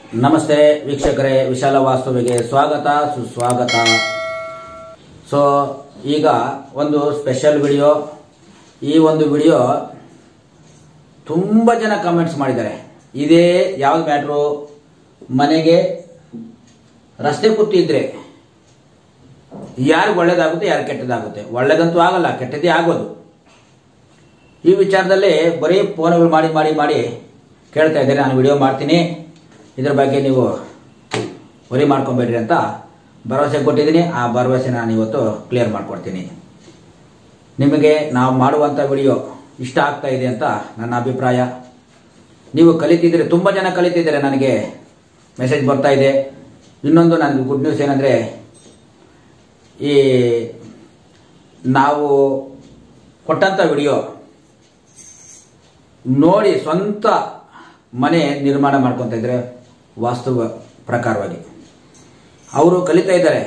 ನಮಸ್ತೆ ವೀಕ್ಷಕರೇ ವಿಶಾಲ ವಾಸ್ತುವಿಗೆ ಸ್ವಾಗತ ಸುಸ್ವಾಗತ ಸೊ ಈಗ ಒಂದು ಸ್ಪೆಷಲ್ ವಿಡಿಯೋ ಈ ಒಂದು ವಿಡಿಯೋ ತುಂಬ ಜನ ಕಮೆಂಟ್ಸ್ ಮಾಡಿದ್ದಾರೆ ಇದೇ ಯಾವ್ದು ಮ್ಯಾಟ್ರು ಮನೆಗೆ ರಸ್ತೆ ಕೂತಿದ್ರೆ ಯಾರು ಒಳ್ಳೇದಾಗುತ್ತೆ ಯಾರು ಕೆಟ್ಟದಾಗುತ್ತೆ ಒಳ್ಳೇದಂತೂ ಆಗಲ್ಲ ಕೆಟ್ಟದೇ ಆಗೋದು ಈ ವಿಚಾರದಲ್ಲಿ ಬರೀ ಫೋನ್ಗಳು ಮಾಡಿ ಮಾಡಿ ಮಾಡಿ ಕೇಳ್ತಾ ಇದ್ದಾರೆ ನಾನು ವಿಡಿಯೋ ಮಾಡ್ತೀನಿ ಇದ್ರ ಬಗ್ಗೆ ನೀವು ವರಿ ಮಾಡ್ಕೊಬೇಡ್ರಿ ಅಂತ ಭರವಸೆ ಕೊಟ್ಟಿದ್ದೀನಿ ಆ ಭರವಸೆ ನಾನು ಇವತ್ತು ಕ್ಲಿಯರ್ ಮಾಡ್ಕೊಡ್ತೀನಿ ನಿಮಗೆ ನಾವು ಮಾಡುವಂಥ ವಿಡಿಯೋ ಇಷ್ಟ ಆಗ್ತಾ ಇದೆ ಅಂತ ನನ್ನ ಅಭಿಪ್ರಾಯ ನೀವು ಕಲಿತಿದ್ದೀರಿ ತುಂಬ ಜನ ಕಲಿತಿದ್ದಾರೆ ನನಗೆ ಮೆಸೇಜ್ ಬರ್ತಾ ಇದೆ ಇನ್ನೊಂದು ನನಗೆ ಗುಡ್ ನ್ಯೂಸ್ ಏನಂದರೆ ಈ ನಾವು ಕೊಟ್ಟಂಥ ವಿಡಿಯೋ ನೋಡಿ ಸ್ವಂತ ಮನೆ ನಿರ್ಮಾಣ ಮಾಡ್ಕೊತಾ ಇದ್ದಾರೆ ವಾಸ್ತು ಪ್ರಕಾರವಾಗಿ ಅವರು ಕಲಿತಾ ಇದ್ದಾರೆ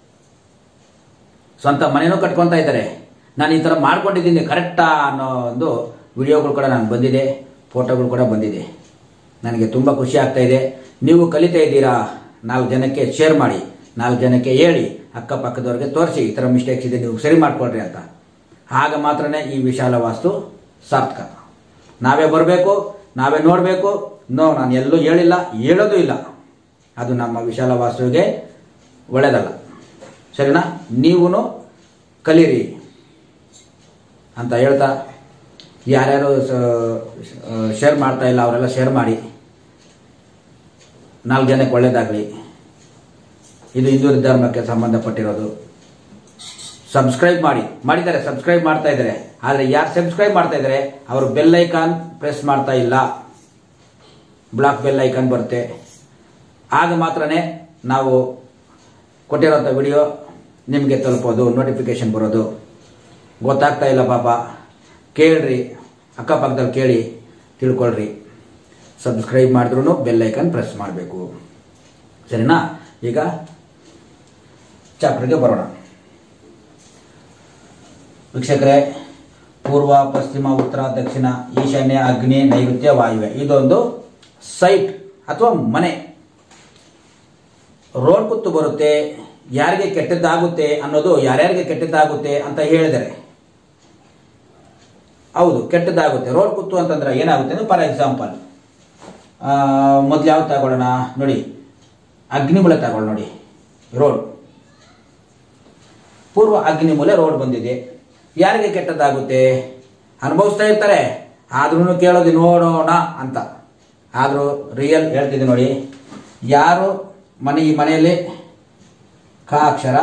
ಸ್ವಂತ ಮನೆನೂ ಕಟ್ಕೊತಾ ಇದ್ದಾರೆ ನಾನು ಈ ಥರ ಮಾಡ್ಕೊಂಡಿದ್ದೀನಿ ಕರೆಕ್ಟಾ ಅನ್ನೋ ಒಂದು ವಿಡಿಯೋಗಳು ಕೂಡ ನಾನು ಬಂದಿದೆ ಫೋಟೋಗಳು ಕೂಡ ಬಂದಿದೆ ನನಗೆ ತುಂಬ ಖುಷಿ ಆಗ್ತಾ ಇದೆ ನೀವು ಕಲಿತಾ ಇದ್ದೀರಾ ನಾಲ್ಕು ಜನಕ್ಕೆ ಶೇರ್ ಮಾಡಿ ನಾಲ್ಕು ಜನಕ್ಕೆ ಹೇಳಿ ಅಕ್ಕಪಕ್ಕದವ್ರಿಗೆ ತೋರಿಸಿ ಈ ಥರ ಮಿಸ್ಟೇಕ್ಸ್ ಇದೆ ನೀವು ಸರಿ ಮಾಡ್ಕೊಳ್ರಿ ಅಂತ ಆಗ ಮಾತ್ರನೇ ಈ ವಿಶಾಲ ವಾಸ್ತು ಸಾರ್ಥಕ ನಾವೇ ಬರಬೇಕು ನಾವೇ ನೋಡಬೇಕು ನೋ ನಾನು ಎಲ್ಲೂ ಹೇಳಿಲ್ಲ ಹೇಳೋದು ಇಲ್ಲ ಅದು ನಮ್ಮ ವಿಶಾಲ ವಾಸ್ತುವಿಗೆ ಒಳ್ಳೆಯದಲ್ಲ ಸರಿನಾ ನೀವೂ ಕಲೀರಿ ಅಂತ ಹೇಳ್ತಾ ಯಾರ್ಯಾರು ಶೇರ್ ಮಾಡ್ತಾ ಇಲ್ಲ ಅವರೆಲ್ಲ ಶೇರ್ ಮಾಡಿ ನಾಲ್ಕು ಜನಕ್ಕೆ ಒಳ್ಳೇದಾಗಲಿ ಇದು ಹಿಂದೂ ಧರ್ಮಕ್ಕೆ ಸಂಬಂಧಪಟ್ಟಿರೋದು ಸಬ್ಸ್ಕ್ರೈಬ್ ಮಾಡಿ ಮಾಡಿದ್ದಾರೆ ಸಬ್ಸ್ಕ್ರೈಬ್ ಮಾಡ್ತಾ ಇದ್ದಾರೆ ಆದರೆ ಯಾರು ಸಬ್ಸ್ಕ್ರೈಬ್ ಮಾಡ್ತಾ ಇದ್ದಾರೆ ಅವರು ಬೆಲ್ ಐಕಾನ್ ಪ್ರೆಸ್ ಮಾಡ್ತಾ ಇಲ್ಲ ಬ್ಲಾಕ್ ಬೆಲ್ ಐಕಾನ್ ಬರುತ್ತೆ ಆಗ ಮಾತ್ರನೇ ನಾವು ಕೊಟ್ಟಿರೋಂಥ ವಿಡಿಯೋ ನಿಮಗೆ ತಲುಪೋದು ನೋಟಿಫಿಕೇಶನ್ ಬರೋದು ಗೊತ್ತಾಗ್ತಾ ಇಲ್ಲ ಪಾಪ ಕೇಳ್ರಿ ಅಕ್ಕಪಕ್ಕದಲ್ಲಿ ಕೇಳಿ ತಿಳ್ಕೊಳ್ರಿ ಸಬ್ಸ್ಕ್ರೈಬ್ ಮಾಡಿದ್ರೂ ಬೆಲ್ ಐಕಾನ್ ಪ್ರೆಸ್ ಮಾಡಬೇಕು ಸರಿನಾ ಈಗ ಚಾಪ್ಟರ್ಗೆ ಬರೋಣ ವೀಕ್ಷಕರೇ ಪೂರ್ವ ಪಶ್ಚಿಮ ಉತ್ತರ ದಕ್ಷಿಣ ಈಶಾನ್ಯ ಅಗ್ನಿ ನೈಋತ್ಯ ವಾಯುವ್ಯ ಇದೊಂದು ಸೈಟ್ ಅಥವಾ ಮನೆ ರೋಡ್ ಕುತ್ತು ಬರುತ್ತೆ ಯಾರಿಗೆ ಕೆಟ್ಟದ್ದಾಗುತ್ತೆ ಅನ್ನೋದು ಯಾರ್ಯಾರಿಗೆ ಕೆಟ್ಟದ್ದಾಗುತ್ತೆ ಅಂತ ಹೇಳಿದರೆ ಹೌದು ಕೆಟ್ಟದ್ದಾಗುತ್ತೆ ರೋಡ್ ಕುತ್ತು ಅಂತಂದ್ರೆ ಏನಾಗುತ್ತೆ ಅಂದ್ರೆ ಫಾರ್ ಎಕ್ಸಾಂಪಲ್ ಮೊದ್ಲು ಯಾವ್ದು ತಗೊಳ್ಳೋಣ ನೋಡಿ ಅಗ್ನಿಮೂಲೆ ತಗೊಳ್ಳಿ ನೋಡಿ ರೋಡ್ ಪೂರ್ವ ಅಗ್ನಿಮೂಲೆ ರೋಡ್ ಬಂದಿದೆ ಯಾರಿಗೆ ಕೆಟ್ಟದ್ದಾಗುತ್ತೆ ಅನುಭವಿಸ್ತಾ ಇರ್ತಾರೆ ಆದ್ರೂ ಕೇಳೋದು ನೋಡೋಣ ಅಂತ ಆದರೂ ರಿಯಲ್ ಹೇಳ್ತಿದ್ದೆ ನೋಡಿ ಯಾರು ಮನೆ ಈ ಮನೆಯಲ್ಲಿ ಕ ಅಕ್ಷರ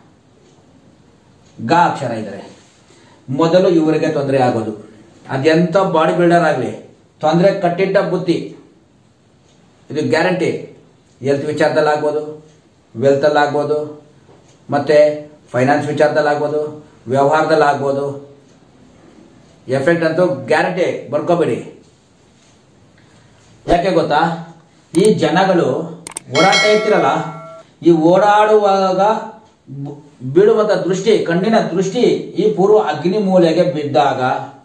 ಗ ಅಕ್ಷರ ಇದ್ದಾರೆ ಮೊದಲು ಇವರಿಗೆ ತೊಂದರೆ ಆಗೋದು ಅದೆಂಥ ಬಾಡಿ ಬಿಲ್ಡರ್ ಆಗಲಿ ತೊಂದರೆ ಕಟ್ಟಿಟ್ಟ ಬುದ್ಧಿ ಇದು ಗ್ಯಾರಂಟಿ ಹೆಲ್ತ್ ವಿಚಾರದಲ್ಲಿ ಆಗ್ಬೋದು ವೆಲ್ತಲ್ಲಿ ಆಗ್ಬೋದು ಮತ್ತು ಫೈನಾನ್ಸ್ ವಿಚಾರದಲ್ಲಿ ಆಗ್ಬೋದು ವ್ಯವಹಾರದಲ್ಲಿ ಆಗ್ಬೋದು ಎಫೆಕ್ಟ್ ಅಂತೂ ಗ್ಯಾರಂಟಿ ಬರ್ಕೋಬೇಡಿ ಯಾಕೆ ಗೊತ್ತಾ ಈ ಜನಗಳು ಓಡಾಡ್ತಾ ಇರ್ತಿರಲ್ಲ ಈ ಓಡಾಡುವಾಗ ಬ- ಬೀಳುವಂತ ದೃಷ್ಟಿ ಕಣ್ಣಿನ ದೃಷ್ಟಿ ಈ ಪೂರ್ವ ಅಗ್ನಿ ಮೂಲೆಗೆ ಬಿದ್ದಾಗ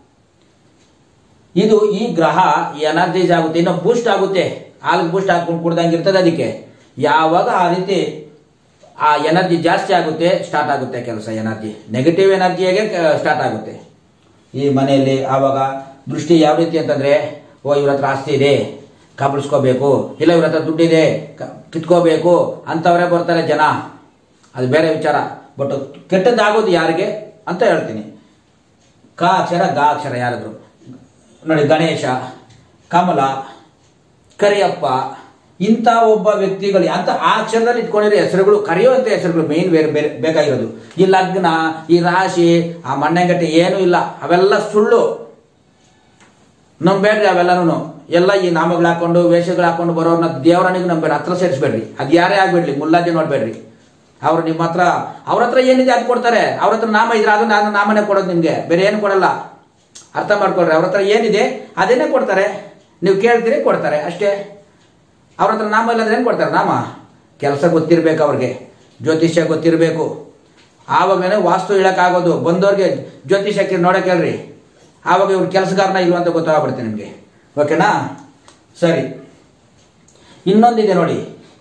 ಇದು ಈ ಗ್ರಹ ಎನರ್ಜೈಸ್ ಆಗುತ್ತೆ ಇನ್ನು ಬೂಸ್ಟ್ ಆಗುತ್ತೆ ಹಾಲು ಬೂಸ್ಟ್ ಹಾಕೊಂಡು ಕುಡ್ದಂಗೆ ಇರ್ತದೆ ಅದಕ್ಕೆ ಯಾವಾಗ ಆ ರೀತಿ ಆ ಎನರ್ಜಿ ಜಾಸ್ತಿ ಆಗುತ್ತೆ ಸ್ಟಾರ್ಟ್ ಆಗುತ್ತೆ ಕೆಲಸ ಎನರ್ಜಿ ನೆಗೆಟಿವ್ ಎನರ್ಜಿಯಾಗೆ ಸ್ಟಾರ್ಟ್ ಆಗುತ್ತೆ ಈ ಮನೆಯಲ್ಲಿ ಆವಾಗ ದೃಷ್ಟಿ ಯಾವ ರೀತಿ ಅಂತಂದ್ರೆ ಓ ಇವ್ರ ಹತ್ರ ಆಸ್ತಿ ಇದೆ ಕಾಪಿಡಿಸ್ಕೋಬೇಕು ಇಲ್ಲ ಇವ್ರ ಹತ್ರ ದುಡ್ಡಿದೆ ಕ- ಕಿತ್ಕೋಬೇಕು ಅಂತವರೇ ಬರ್ತಾರೆ ಜನ ಅದು ಬೇರೆ ವಿಚಾರ ಬಟ್ ಕೆಟ್ಟದ್ದಾಗೋದು ಯಾರಿಗೆ ಅಂತ ಹೇಳ್ತೀನಿ ಕ ಅಕ್ಷರ ಗ ಅಕ್ಷರ ಯಾರಾದ್ರು ನೋಡಿ ಗಣೇಶ ಕಮಲ ಕರಿಯಪ್ಪ ಇಂಥ ಒಬ್ಬ ವ್ಯಕ್ತಿಗಳು ಅಂತ ಆ ಅಕ್ಷರದಲ್ಲಿ ಇಟ್ಕೊಂಡಿರೋ ಹೆಸರುಗಳು ಕರೆಯುವಂಥ ಹೆಸರುಗಳು ಮೇನ್ ಬೇರೆ ಬೇರೆ ಬೇಕಾಗಿರೋದು ಈ ಲಗ್ನ ಈ ರಾಶಿ ಆ ಮಣ್ಣೆಂಗಟ್ಟೆ ಏನೂ ಇಲ್ಲ ಅವೆಲ್ಲ ಸುಳ್ಳು ನಂಬೇಡ್ರಿ ಅವೆಲ್ಲನೂ ಎಲ್ಲ ಈ ನಾಮಗಳು ಹಾಕೊಂಡು ವೇಷಗಳು ಹಾಕೊಂಡು ಬರೋರ್ನ ದೇವರನಿಗೆ ನಂಬೇಡ್ರಿ ಹತ್ರ ಸೇರಿಸ್ಬೇಡ್ರಿ ಅದು ಯಾರೇ ಆಗ್ಬೇಡ್ರಿ ಮುಲ್ಲಾಜಿ ನೋಡ್ಬೇಡ್ರಿ ಅವ್ರು ನಿಮ್ಮ ಹತ್ರ ಅವ್ರ ಹತ್ರ ಏನಿದೆ ಅದು ಕೊಡ್ತಾರೆ ಅವ್ರ ಹತ್ರ ನಾಮ ಇದ್ರೆ ಅದು ನಾನು ನಾಮನೇ ಕೊಡೋದು ನಿಮ್ಗೆ ಬೇರೆ ಏನು ಕೊಡಲ್ಲ ಅರ್ಥ ಮಾಡ್ಕೊಳ್ರಿ ಅವ್ರ ಹತ್ರ ಏನಿದೆ ಅದೇನೇ ಕೊಡ್ತಾರೆ ನೀವು ಕೇಳ್ತೀರಿ ಕೊಡ್ತಾರೆ ಅಷ್ಟೇ ಅವ್ರ ಹತ್ರ ನಾಮ ಇಲ್ಲದ್ರೆ ಏನು ಕೊಡ್ತಾರೆ ನಾಮ ಕೆಲಸ ಗೊತ್ತಿರ್ಬೇಕು ಅವ್ರಿಗೆ ಜ್ಯೋತಿಷ್ಯ ಗೊತ್ತಿರಬೇಕು ಆವಾಗಲೇ ವಾಸ್ತು ಹೇಳಕ್ಕಾಗೋದು ಬಂದವ್ರಿಗೆ ಜ್ಯೋತಿಷ್ಯಕ್ಕೆ ನೋಡಕ್ಕೆ ಹೇಳ್ರಿ ಆವಾಗ ಇವ್ರ ಕೆಲಸಗಾರನ ಇಲ್ವ ಅಂತ ಗೊತ್ತಾಗ್ಬಿಡುತ್ತೆ ನಿಮಗೆ ಓಕೆನಾ ಸರಿ ಇನ್ನೊಂದಿದೆ ನೋಡಿ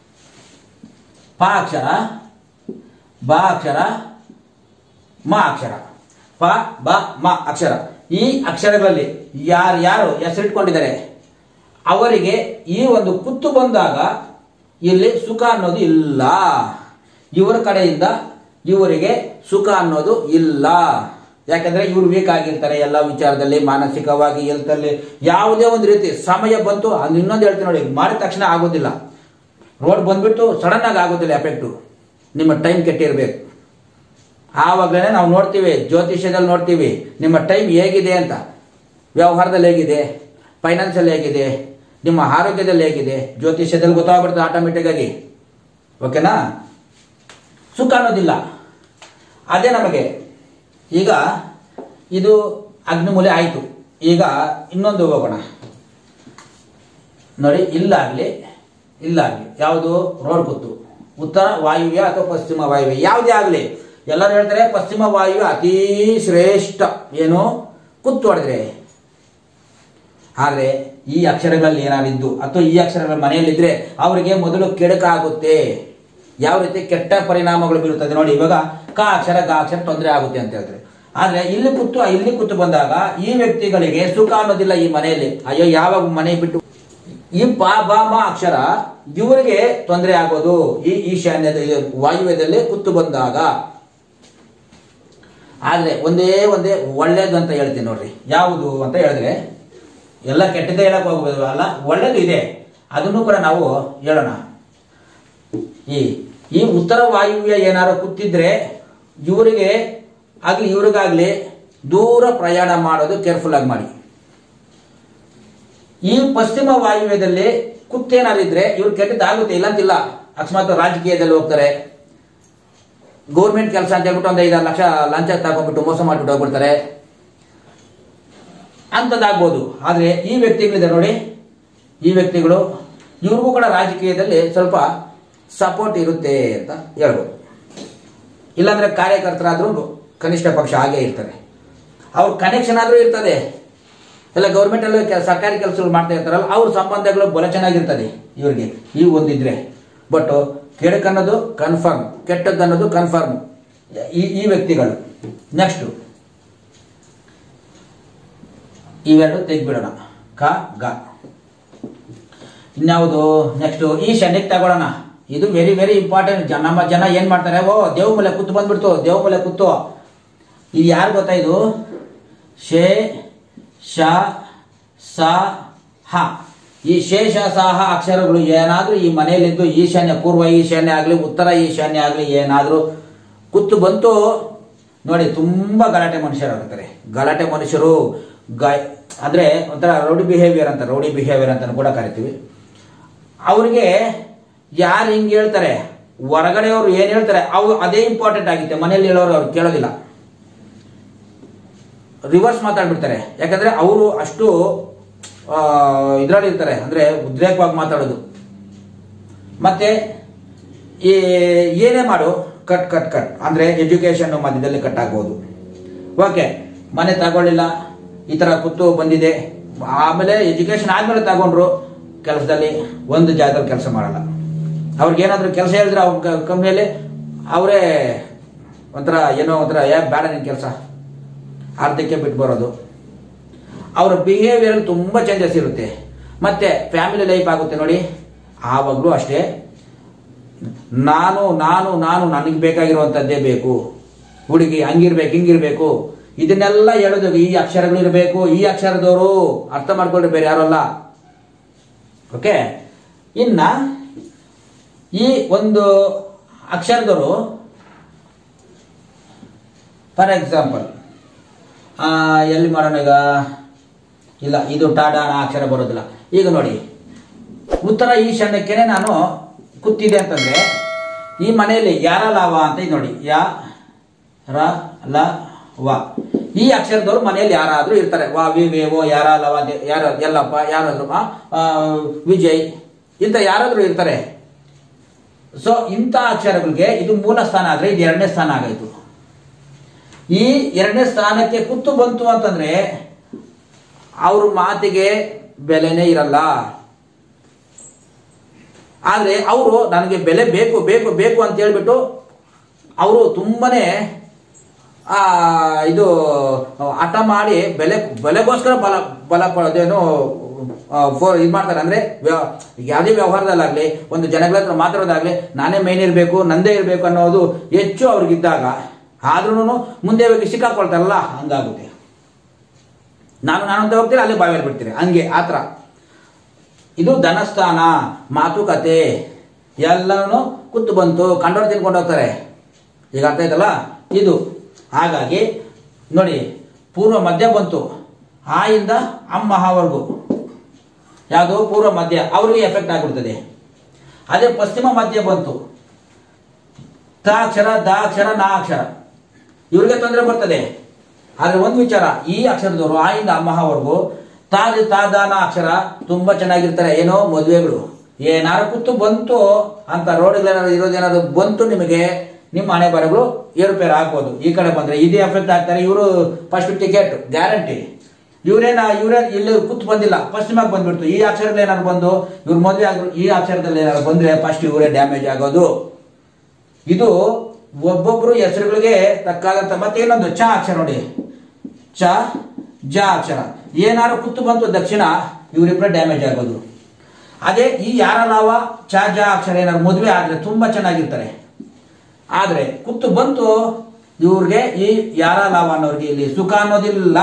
ಪ ಅಕ್ಷರ ಬ ಅಕ್ಷರ ಮ ಅಕ್ಷರ ಪ ಬ ಮ ಅಕ್ಷರ ಈ ಅಕ್ಷರಗಳಲ್ಲಿ ಯಾರ್ಯಾರು ಹೆಸರಿಟ್ಕೊಂಡಿದ್ದಾರೆ ಅವರಿಗೆ ಈ ಒಂದು ಕುತ್ತು ಬಂದಾಗ ಇಲ್ಲಿ ಸುಖ ಅನ್ನೋದು ಇಲ್ಲ ಇವರ ಕಡೆಯಿಂದ ಇವರಿಗೆ ಸುಖ ಅನ್ನೋದು ಇಲ್ಲ ಯಾಕಂದ್ರೆ ಇವ್ರು ವೀಕ್ ಆಗಿರ್ತಾರೆ ಎಲ್ಲ ವಿಚಾರದಲ್ಲಿ ಮಾನಸಿಕವಾಗಿ ಹೆಲ್ತಲ್ಲಿ ಯಾವುದೇ ಒಂದು ರೀತಿ ಸಮಯ ಬಂತು ಅದು ಇನ್ನೊಂದು ಹೇಳ್ತೀನಿ ನೋಡಿ ಮಾಡಿದ ತಕ್ಷಣ ಆಗೋದಿಲ್ಲ ರೋಡ್ ಬಂದ್ಬಿಟ್ಟು ಸಡನ್ ಆಗಿ ಆಗೋದಿಲ್ಲ ಎಫೆಕ್ಟು ನಿಮ್ಮ ಟೈಮ್ ಕೆಟ್ಟಿರ್ಬೇಕು ಆವಾಗಲೇ ನಾವು ನೋಡ್ತೀವಿ ಜ್ಯೋತಿಷ್ಯದಲ್ಲಿ ನೋಡ್ತೀವಿ ನಿಮ್ಮ ಟೈಮ್ ಹೇಗಿದೆ ಅಂತ ವ್ಯವಹಾರದಲ್ಲಿ ಹೇಗಿದೆ ಫೈನಾನ್ಸಲ್ಲಿ ಹೇಗಿದೆ ನಿಮ್ಮ ಆರೋಗ್ಯದಲ್ಲಿ ಹೇಗಿದೆ ಜ್ಯೋತಿಷ್ಯದಲ್ಲಿ ಗೊತ್ತಾಗ್ಬಿಡ್ತದೆ ಆಟೋಮೆಟಿಕ್ ಆಗಿ ಓಕೆನಾ ಸುಖ ಅನ್ನೋದಿಲ್ಲ ಅದೇ ನಮಗೆ ಈಗ ಇದು ಅಗ್ನಿಮೂಲೆ ಆಯಿತು ಈಗ ಇನ್ನೊಂದು ಹೋಗೋಣ ನೋಡಿ ಇಲ್ಲಾಗಲಿ ಇಲ್ಲಾಗಲಿ ಯಾವುದು ರೋಡ್ ಕುತ್ತು ಉತ್ತರ ವಾಯುವ್ಯ ಅಥವಾ ಪಶ್ಚಿಮ ವಾಯುವ್ಯ ಯಾವುದೇ ಆಗಲಿ ಎಲ್ಲರೂ ಹೇಳ್ತಾರೆ ಪಶ್ಚಿಮ ವಾಯುವ್ಯ ಅತೀ ಶ್ರೇಷ್ಠ ಏನು ಕುತ್ತು ಹೊಡೆದ್ರೆ ಆದರೆ ಈ ಅಕ್ಷರಗಳಲ್ಲಿ ಏನಾದಿದ್ದು ಅಥವಾ ಈ ಅಕ್ಷರಗಳ ಮನೆಯಲ್ಲಿದ್ರೆ ಅವರಿಗೆ ಮೊದಲು ಕೆಡಕಾಗುತ್ತೆ ಯಾವ ರೀತಿ ಕೆಟ್ಟ ಪರಿಣಾಮಗಳು ಬೀರುತ್ತದೆ ನೋಡಿ ಇವಾಗ ಕ ಅಕ್ಷರ ಗ ಅಕ್ಷರ ತೊಂದರೆ ಆಗುತ್ತೆ ಅಂತ ಹೇಳ್ತಾರೆ ಆದ್ರೆ ಇಲ್ಲಿ ಕೂತು ಇಲ್ಲಿ ಕೂತು ಬಂದಾಗ ಈ ವ್ಯಕ್ತಿಗಳಿಗೆ ಸುಖ ಅನ್ನೋದಿಲ್ಲ ಈ ಮನೆಯಲ್ಲಿ ಅಯ್ಯೋ ಯಾವಾಗ ಮನೆ ಬಿಟ್ಟು ಈ ಪ ಬ ಮ ಅಕ್ಷರ ಇವರಿಗೆ ತೊಂದರೆ ಆಗೋದು ಈ ಈಶಾನ್ಯದ ಈ ವಾಯುವ್ಯದಲ್ಲಿ ಕೂತು ಬಂದಾಗ ಆದ್ರೆ ಒಂದೇ ಒಂದೇ ಒಳ್ಳೇದು ಅಂತ ಹೇಳ್ತೀನಿ ನೋಡ್ರಿ ಯಾವುದು ಅಂತ ಹೇಳಿದ್ರೆ ಎಲ್ಲ ಕೆಟ್ಟದೇ ಹೇಳಕ್ ಹೋಗ್ಬೋದು ಅಲ್ಲ ಒಳ್ಳೇದು ಇದೆ ಅದನ್ನು ಕೂಡ ನಾವು ಹೇಳೋಣ ಈ ಈ ಉತ್ತರ ವಾಯುವ್ಯ ಏನಾದ್ರು ಕೂತಿದ್ರೆ ಇವರಿಗೆ ಆಗ್ಲಿ ಇವ್ರಿಗಾಗ್ಲಿ ದೂರ ಪ್ರಯಾಣ ಮಾಡೋದು ಕೇರ್ಫುಲ್ ಆಗಿ ಮಾಡಿ ಈ ಪಶ್ಚಿಮ ವಾಯುವ್ಯದಲ್ಲಿ ಕುತ್ತೇನಾರಿದ್ರೆ ಇವ್ರು ಕೆಟ್ಟದ್ದಾಗುತ್ತೆ ಇಲ್ಲ ಅಂತಿಲ್ಲ ಅಕಸ್ಮಾತ್ ರಾಜಕೀಯದಲ್ಲಿ ಹೋಗ್ತಾರೆ ಗೌರ್ಮೆಂಟ್ ಕೆಲಸ ಅಂತ ಹೇಳ್ಬಿಟ್ಟು ಒಂದು ಐದಾರು ಲಕ್ಷ ಲಂಚ ತಗೊಂಡ್ಬಿಟ್ಟು ಮೋಸ ಮಾಡ್ಬಿಟ್ಟು ಹೋಗ್ಬಿಡ್ತಾರೆ ಅಂಥದ್ದಾಗ್ಬೋದು ಆದರೆ ಈ ವ್ಯಕ್ತಿಗಳಿದೆ ನೋಡಿ ಈ ವ್ಯಕ್ತಿಗಳು ಇವ್ರಿಗೂ ಕೂಡ ರಾಜಕೀಯದಲ್ಲಿ ಸ್ವಲ್ಪ ಸಪೋರ್ಟ್ ಇರುತ್ತೆ ಅಂತ ಹೇಳ್ಬೋದು ಇಲ್ಲಾಂದ್ರೆ ಕಾರ್ಯಕರ್ತರಾದ್ರೂ ಕನಿಷ್ಠ ಪಕ್ಷ ಹಾಗೇ ಇರ್ತಾರೆ ಅವ್ರ ಕನೆಕ್ಷನ್ ಆದ್ರೂ ಇರ್ತದೆ ಎಲ್ಲ ಗೌರ್ಮೆಂಟ್ ಅಲ್ಲಿ ಕೆಲ- ಸರ್ಕಾರಿ ಕೆಲಸಗಳು ಮಾಡ್ತಾ ಇರ್ತಾರಲ್ಲ ಅವ್ರ ಸಂಬಂಧಗಳು ಬಲ ಚೆನ್ನಾಗಿರ್ತದೆ ಇವ್ರಿಗೆ ಈ ಒಂದಿದ್ರೆ ಬಟ್ ಕೆಡಕನ್ನೋದು ಕನ್ಫರ್ಮ್ ಕೆಟ್ಟದ್ದನ್ನೋದು ಕನ್ಫರ್ಮ್ ಈ ಈ ವ್ಯಕ್ತಿಗಳು ನೆಕ್ಸ್ಟ್ ಇವೆರಡು ತೆಗ್ಬಿಡೋಣ ಕ ಗ ಇನ್ಯಾವುದು ನೆಕ್ಸ್ಟ್ ಈ ಶನಿಗೆ ತಗೊಳ್ಳೋಣ ಇದು ವೆರಿ ವೆರಿ ಇಂಪಾರ್ಟೆಂಟ್ ಜನ ನಮ್ಮ ಜನ ಏನ್ ಮಾಡ್ತಾರೆ ಓ ದೇವ್ ಮೇಲೆ ಕುತ್ತು ಬಂದ್ಬಿಡ್ತು ದೇವ್ ಮೇಲೆ ಕುತ್ತು ಇದು ಯಾರು ಗೊತ್ತಾ ಇದು ಶೇ ಶ ಸ ಹ ಈ ಶೇಷ ಸಹ ಅಕ್ಷರಗಳು ಏನಾದ್ರೂ ಈ ಮನೆಯಲ್ಲಿದ್ದು ಈಶಾನ್ಯ ಪೂರ್ವ ಈಶಾನ್ಯ ಆಗಲಿ ಉತ್ತರ ಈಶಾನ್ಯ ಆಗಲಿ ಏನಾದ್ರೂ ಕುತ್ತು ಬಂತು ನೋಡಿ ತುಂಬಾ ಗಲಾಟೆ ಮನುಷ್ಯರಾಗಿರ್ತಾರೆ ಗಲಾಟೆ ಮನುಷ್ಯರು ಗ ಅಂದ್ರೆ ಒಂಥರ ರೌಡಿ ಬಿಹೇವಿಯರ್ ಅಂತ ರೌಡಿ ಬಿಹೇವಿಯರ್ ಅಂತ ಕೂಡ ಕರಿತೀವಿ ಅವ್ರಿಗೆ ಯಾರು ಹಿಂಗೆ ಹೇಳ್ತಾರೆ ಹೊರಗಡೆಯವರು ಏನ್ ಹೇಳ್ತಾರೆ ಅವು ಅದೇ ಇಂಪಾರ್ಟೆಂಟ್ ಆಗುತ್ತೆ ಮನೆಯಲ್ಲಿ ಹೇಳೋರು ಅವ್ರು ಕೇಳೋದಿಲ್ಲ ರಿವರ್ಸ್ ಮಾತಾಡ್ಬಿಡ್ತಾರೆ ಯಾಕಂದ್ರೆ ಅವರು ಅಷ್ಟು ಇದರಲ್ಲಿ ಇರ್ತಾರೆ ಅಂದ್ರೆ ಉದ್ರೇಕವಾಗಿ ಮಾತಾಡೋದು ಮತ್ತೆ ಈ ಏನೇ ಮಾಡು ಕಟ್ ಕಟ್ ಕಟ್ ಅಂದ್ರೆ ಎಜುಕೇಶನ್ ಮಧ್ಯದಲ್ಲಿ ಕಟ್ ಆಗ್ಬೋದು ಓಕೆ ಮನೆ ತಗೊಳ್ಳಿಲ್ಲ ಈ ತರ ಕುತ್ತು ಬಂದಿದೆ ಆಮೇಲೆ ಎಜುಕೇಶನ್ ಆದ್ಮೇಲೆ ತಗೊಂಡ್ರು ಕೆಲಸದಲ್ಲಿ ಒಂದು ಜಾಗದಲ್ಲಿ ಕೆಲಸ ಮಾಡಲ್ಲ ಅವ್ರಿಗೆ ಏನಾದ್ರು ಕೆಲಸ ಹೇಳಿದ್ರೆ ಅವ್ರ ಕಂಪ್ನಿಯಲ್ಲಿ ಅವರೇ ಒಂಥರ ಏನೋ ಒಂಥರ ಯಾ ಬೇಡ ನಿನ್ ಕೆಲಸ ಅರ್ಧಕ್ಕೆ ಬಿಟ್ಟು ಬರೋದು ಅವರ ಬಿಹೇವಿಯರ್ ತುಂಬಾ ಚೇಂಜಸ್ ಇರುತ್ತೆ ಮತ್ತೆ ಫ್ಯಾಮಿಲಿ ಲೈಫ್ ಆಗುತ್ತೆ ನೋಡಿ ಆವಾಗಲೂ ಅಷ್ಟೇ ನಾನು ನಾನು ನಾನು ನನಗೆ ಬೇಕಾಗಿರುವಂಥದ್ದೇ ಬೇಕು ಹುಡುಗಿ ಹಂಗಿರ್ಬೇಕು ಹಿಂಗಿರ್ಬೇಕು ಇದನ್ನೆಲ್ಲ ಹೇಳೋದು ಈ ಅಕ್ಷರಗಳು ಇರಬೇಕು ಈ ಅಕ್ಷರದವರು ಅರ್ಥ ಮಾಡ್ಕೊಂಡ್ರೆ ಬೇರೆ ಯಾರು ಅಲ್ಲ ಓಕೆ ಇನ್ನ ಈ ಒಂದು ಅಕ್ಷರದವರು ಫಾರ್ ಎಕ್ಸಾಂಪಲ್ ಎಲ್ಲಿ ಮಾಡೋಣ ಈಗ ಇಲ್ಲ ಇದು ಟಾಡಾನ ಅಕ್ಷರ ಬರೋದಿಲ್ಲ ಈಗ ನೋಡಿ ಉತ್ತರ ಈಶಾನ್ಯಕ್ಕೇನೆ ನಾನು ಕೂತಿದೆ ಅಂತಂದ್ರೆ ಈ ಮನೆಯಲ್ಲಿ ಯಾರ ಲಾವ ಅಂತ ಇದು ನೋಡಿ ಯಾ ರ ಲ ವ ಈ ಅಕ್ಷರದವ್ರು ಮನೆಯಲ್ಲಿ ಯಾರಾದ್ರೂ ಇರ್ತಾರೆ ವಾ ವಿ ವೆ ಓ ಯಾರ ಲವ ದೆ- ಯಾರ ಎಲ್ಲಪ್ಪ ಯಾರಾದ್ರೂ ಆ, ಆ, ವಿಜಯ್ ಇಂಥ ಯಾರಾದ್ರೂ ಇರ್ತಾರೆ ಸೊ ಇಂಥ ಅಕ್ಷರಗಳಿಗೆ ಇದು ಮೂಲ ಸ್ಥಾನ ಆದ್ರೆ ಇದು ಎರಡನೇ ಸ್ಥಾನ ಆಗಾಯ್ತು ಈ ಎರಡನೇ ಸ್ಥಾನಕ್ಕೆ ಕುತ್ತು ಬಂತು ಅಂತಂದ್ರೆ ಅವ್ರ ಮಾತಿಗೆ ಬೆಲೆನೇ ಇರಲ್ಲ ಆದರೆ ಅವರು ನನಗೆ ಬೆಲೆ ಬೇಕು ಬೇಕು ಬೇಕು ಅಂತ ಹೇಳ್ಬಿಟ್ಟು ಅವರು ತುಂಬನೇ ಆ ಇದು ಹಠ ಮಾಡಿ ಬೆಲೆ ಬೆಲೆಗೋಸ್ಕರ ಬಲ ಬಲ ಪಡೆದೇನು ಇದು ಮಾಡ್ತಾರೆ ಅಂದ್ರೆ ವ್ಯ- ಯಾವುದೇ ವ್ಯವಹಾರದಲ್ಲಾಗ್ಲಿ ಒಂದು ಜನಗಳ ಹತ್ರ ಮಾತಾಡೋದಾಗ್ಲಿ ನಾನೇ ಮೇನ್ ಇರಬೇಕು ನಂದೇ ಇರಬೇಕು ಅನ್ನೋದು ಹೆಚ್ಚು ಅವ್ರಿಗಿದ್ದಾಗ ಆದ್ರೂ ಮುಂದೆ ಹೋಗಿ ಸಿಕ್ಕಾಕೊಳ್ತಾರಲ್ಲ ಹಂಗಾಗುತ್ತೆ ನಾನು ನಾನು ಅಂತ ಹೋಗ್ತೀರಿ ಅಲ್ಲೇ ಬಾವಿಯಲ್ಲಿ ಬಿಡ್ತೀರಿ ಹಂಗೆ ಆ ಥರ ಇದು ಧನಸ್ಥಾನ ಮಾತುಕತೆ ಎಲ್ಲನೂ ಕುತ್ತು ಬಂತು ಕಂಡೋರು ತಿನ್ಕೊಂಡು ಹೋಗ್ತಾರೆ ಈಗ ಅರ್ಥ ಆಯ್ತಲ್ಲ ಇದು ಹಾಗಾಗಿ ನೋಡಿ ಪೂರ್ವ ಮಧ್ಯ ಬಂತು ಆ ಇಂದ ಅಮ್ಮಹವರೆಗೂ ಯಾವುದು ಪೂರ್ವ ಮಧ್ಯ ಅವ್ರಿಗೆ ಎಫೆಕ್ಟ್ ಆಗಿಬಿಡ್ತದೆ ಅದೇ ಪಶ್ಚಿಮ ಮಧ್ಯ ಬಂತು ತ ಅಕ್ಷರ ದ ಅಕ್ಷರ ನಾ ಅಕ್ಷರ ಇವ್ರಿಗೆ ತೊಂದರೆ ಬರ್ತದೆ ಆದ್ರೆ ಒಂದು ವಿಚಾರ ಈ ಅಕ್ಷರದವರು ಆ ಇಂದ ಅಮ್ಮಹವರೆಗೂ ತಾದ ತಾದಾನ ಅಕ್ಷರ ತುಂಬಾ ಚೆನ್ನಾಗಿರ್ತಾರೆ ಏನೋ ಮದುವೆಗಳು ಏನಾರು ಕೂತು ಬಂತು ಅಂತ ರೋಡ್ಗಳೇನಾದ್ರು ಇರೋದೇನಾದ್ರು ಬಂತು ನಿಮಗೆ ನಿಮ್ಮ ಹಣೆ ಬರಗಳು ಏರುಪೇರು ಆಗ್ಬೋದು ಈ ಕಡೆ ಬಂದ್ರೆ ಇದೇ ಎಫೆಕ್ಟ್ ಆಗ್ತಾರೆ ಇವರು ಫಸ್ಟ್ ಟಿಕೆಟ್ ಗ್ಯಾರಂಟಿ ಇವ್ರೇನ ಇವರೇ ಇಲ್ಲಿ ಕೂತ್ ಬಂದಿಲ್ಲ ಪಶ್ಚಿಮಕ್ಕೆ ಬಂದ್ಬಿಡ್ತು ಈ ಅಕ್ಷರದಲ್ಲಿ ಏನಾದ್ರು ಬಂದು ಇವ್ರ ಮದುವೆ ಆದ್ರು ಈ ಅಕ್ಷರದಲ್ಲಿ ಏನಾದ್ರು ಬಂದ್ರೆ ಫಸ್ಟ್ ಇವರೇ ಡ್ಯಾಮೇಜ್ ಆಗೋದು ಇದು ಒಬ್ಬೊಬ್ರು ಹೆಸರುಗಳಿಗೆ ತಕ್ಕಾಗಂತ ಮತ್ತೆ ಇನ್ನೊಂದು ಚ ಅಕ್ಷರ ನೋಡಿ ಚ ಜ ಅಕ್ಷರ ಏನಾರು ಕುತ್ತು ಬಂತು ದಕ್ಷಿಣ ಇವರಿಬ್ಬರ ಡ್ಯಾಮೇಜ್ ಆಗೋದು ಅದೇ ಈ ಯಾರ ಲಾವ ಚ ಜ ಅಕ್ಷರ ಏನಾದ್ರು ಮದುವೆ ಆದ್ರೆ ತುಂಬಾ ಚೆನ್ನಾಗಿರ್ತಾರೆ ಆದ್ರೆ ಕುತ್ತು ಬಂತು ಇವ್ರಿಗೆ ಈ ಯಾರ ಲಾವ ಅನ್ನೋರಿಗೆ ಇಲ್ಲಿ ಸುಖ ಅನ್ನೋದಿಲ್ಲ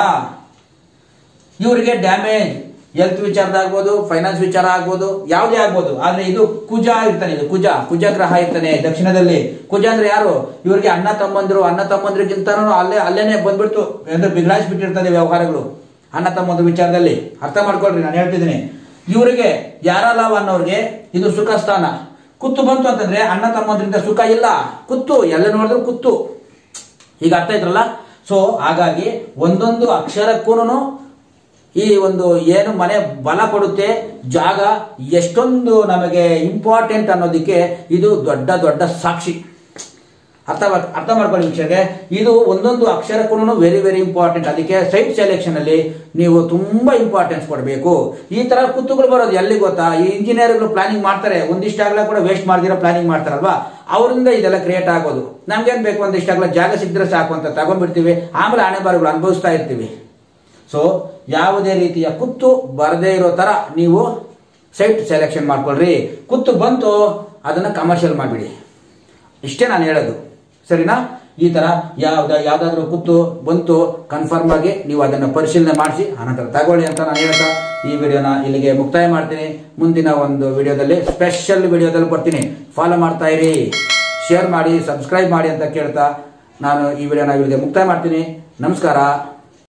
ಇವರಿಗೆ ಡ್ಯಾಮೇಜ್ ಹೆಲ್ತ್ ವಿಚಾರದಾಗ್ಬೋದು ಫೈನಾನ್ಸ್ ವಿಚಾರ ಆಗ್ಬೋದು ಯಾವುದೇ ಆಗ್ಬೋದು ಆದ್ರೆ ಇದು ಕುಜ ಇರ್ತಾನೆ ಇದು ಕುಜ ಕುಜ ಗ್ರಹ ಇರ್ತಾನೆ ದಕ್ಷಿಣದಲ್ಲಿ ಕುಜ ಅಂದ್ರೆ ಯಾರು ಇವ್ರಿಗೆ ಅಣ್ಣ ತಮ್ಮಂದಿರು ಅಣ್ಣ ತಮ್ಮಂದ್ರಿಗಿಂತನೂ ಅಲ್ಲೇ ಅಲ್ಲೇನೆ ಬಂದ್ಬಿಡ್ತು ಅಂದ್ರೆ ಬಿಗ್ಲಾಯಿಸ್ಬಿಟ್ಟಿರ್ತದೆ ವ್ಯವಹಾರಗಳು ಅಣ್ಣ ತಮ್ಮಂದ್ರ ವಿಚಾರದಲ್ಲಿ ಅರ್ಥ ಮಾಡ್ಕೊಳ್ರಿ ನಾನು ಹೇಳ್ತಿದ್ದೀನಿ ಇವರಿಗೆ ಯಾರ ಲಾಭ ಅನ್ನೋರಿಗೆ ಇದು ಸುಖ ಸ್ಥಾನ ಕುತ್ತು ಬಂತು ಅಂತಂದ್ರೆ ಅಣ್ಣ ತಮ್ಮಂದ್ರಿಂದ ಸುಖ ಇಲ್ಲ ಕುತ್ತು ಎಲ್ಲ ನೋಡಿದ್ರು ಕುತ್ತು ಈಗ ಅರ್ಥ ಆಯ್ತಲ್ಲ ಸೊ ಹಾಗಾಗಿ ಒಂದೊಂದು ಅಕ್ಷರಕ್ಕೂ ಈ ಒಂದು ಏನು ಮನೆ ಬಲ ಕೊಡುತ್ತೆ ಜಾಗ ಎಷ್ಟೊಂದು ನಮಗೆ ಇಂಪಾರ್ಟೆಂಟ್ ಅನ್ನೋದಕ್ಕೆ ಇದು ದೊಡ್ಡ ದೊಡ್ಡ ಸಾಕ್ಷಿ ಅರ್ಥ ಮಾಡ್- ಅರ್ಥ ಮಾಡ್ಕೊಳ್ಳಿ ವೀಕ್ಷಕರಿಗೆ ಇದು ಒಂದೊಂದು ಅಕ್ಷರಕ್ಕೂ ವೆರಿ ವೆರಿ ಇಂಪಾರ್ಟೆಂಟ್ ಅದಕ್ಕೆ ಸೈಟ್ ಸೆಲೆಕ್ಷನ್ ಅಲ್ಲಿ ನೀವು ತುಂಬಾ ಇಂಪಾರ್ಟೆನ್ಸ್ ಕೊಡಬೇಕು ಈ ತರ ಕುತ್ತುಗಳು ಬರೋದು ಎಲ್ಲಿ ಗೊತ್ತಾ ಈ ಇಂಜಿನಿಯರ್ಗಳು ಪ್ಲಾನಿಂಗ್ ಮಾಡ್ತಾರೆ ಒಂದಿಷ್ಟಾಗಲ ಕೂಡ ವೇಸ್ಟ್ ಮಾಡ್ದಿರೋ ಪ್ಲಾನಿಂಗ್ ಮಾಡ್ತಾರಲ್ವಾ ಅವರಿಂದ ಇದೆಲ್ಲ ಕ್ರಿಯೇಟ್ ಆಗೋದು ನಮ್ಗೇನ್ ಬೇಕು ಒಂದಿಷ್ಟಾಗಲ ಜಾಗ ಸಿಕ್ಕಿದ್ರೆ ಸಾಕು ಅಂತ ತಗೊಂಡ್ಬಿಡ್ತೀವಿ ಆಮೇಲೆ ಹಣೆ ಬಾರುಗಳು ಅನುಭವಿಸ್ತಾ ಇರ್ತೀವಿ ಸೊ ಯಾವುದೇ ರೀತಿಯ ಕುತ್ತು ಬರದೇ ಇರೋ ತರ ನೀವು ಸೈಟ್ ಸೆಲೆಕ್ಷನ್ ಮಾಡ್ಕೊಳ್ರಿ ಕುತ್ತು ಬಂತು ಅದನ್ನ ಕಮರ್ಷಿಯಲ್ ಮಾಡಿಬಿಡಿ ಇಷ್ಟೇ ನಾನು ಹೇಳೋದು ಸರಿನಾ ಈ ತರ ಯಾವ್ದ ಯಾವ್ದಾದ್ರು ಕುತ್ತು ಬಂತು ಕನ್ಫರ್ಮ್ ಆಗಿ ನೀವು ಅದನ್ನ ಪರಿಶೀಲನೆ ಮಾಡಿಸಿ ಅನಂತರ ತಗೊಳ್ಳಿ ಅಂತ ನಾನು ಹೇಳ್ತಾ ಈ ವಿಡಿಯೋನ ಇಲ್ಲಿಗೆ ಮುಕ್ತಾಯ ಮಾಡ್ತೀನಿ ಮುಂದಿನ ಒಂದು ವಿಡಿಯೋದಲ್ಲಿ ಸ್ಪೆಷಲ್ ವಿಡಿಯೋದಲ್ಲಿ ಬರ್ತೀನಿ ಫಾಲೋ ಮಾಡ್ತಾ ಇರಿ ಶೇರ್ ಮಾಡಿ ಸಬ್ಸ್ಕ್ರೈಬ್ ಮಾಡಿ ಅಂತ ಕೇಳ್ತಾ ನಾನು ಈ ವಿಡಿಯೋನ ಇಲ್ಲಿಗೆ ಮುಕ್ತಾಯ ಮಾಡ್ತೀನಿ ನಮಸ್ಕಾರ